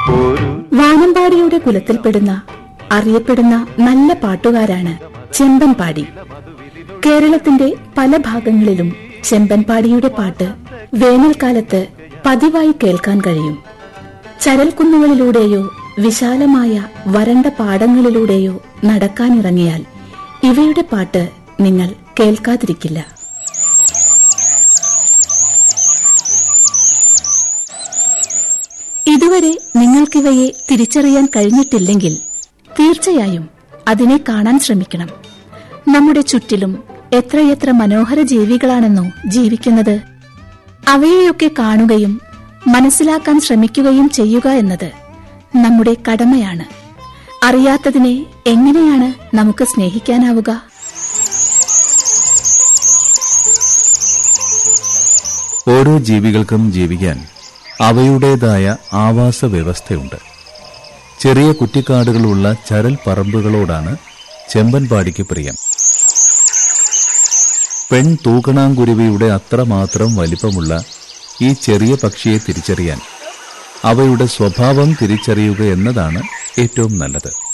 വാനമ്പാടിയുടെ കുലത്തിൽപ്പെടുന്ന അറിയപ്പെടുന്ന നല്ല പാട്ടുകാരാണ് ചെമ്പൻപാടി കേരളത്തിന്റെ പല ഭാഗങ്ങളിലും ചെമ്പൻപാടിയുടെ പാട്ട് വേനൽക്കാലത്ത് പതിവായി കേൾക്കാൻ കഴിയും ചരൽക്കുന്നുകളിലൂടെയോ വിശാലമായ വരണ്ട പാടങ്ങളിലൂടെയോ നടക്കാനിറങ്ങിയാൽ ഇവയുടെ പാട്ട് നിങ്ങൾ കേൾക്കാതിരിക്കില്ല ഇതുവരെ നിങ്ങൾക്കിവയെ തിരിച്ചറിയാൻ കഴിഞ്ഞിട്ടില്ലെങ്കിൽ തീർച്ചയായും അതിനെ കാണാൻ ശ്രമിക്കണം നമ്മുടെ ചുറ്റിലും എത്രയെത്ര മനോഹര ജീവികളാണെന്നോ ജീവിക്കുന്നത് അവയെയൊക്കെ കാണുകയും മനസ്സിലാക്കാൻ ശ്രമിക്കുകയും ചെയ്യുക എന്നത് നമ്മുടെ കടമയാണ് അറിയാത്തതിനെ എങ്ങനെയാണ് നമുക്ക് സ്നേഹിക്കാനാവുക ഓരോ ജീവികൾക്കും ജീവിക്കാൻ അവയുടേതായ ആവാസ വ്യവസ്ഥയുണ്ട് ചെറിയ കുറ്റിക്കാടുകളുള്ള ചരൽ പറമ്പുകളോടാണ് ചെമ്പൻപാടിക്ക് പ്രിയം പെൺ തൂക്കണാങ്കുരുവിയുടെ അത്രമാത്രം വലിപ്പമുള്ള ഈ ചെറിയ പക്ഷിയെ തിരിച്ചറിയാൻ അവയുടെ സ്വഭാവം തിരിച്ചറിയുക എന്നതാണ് ഏറ്റവും നല്ലത്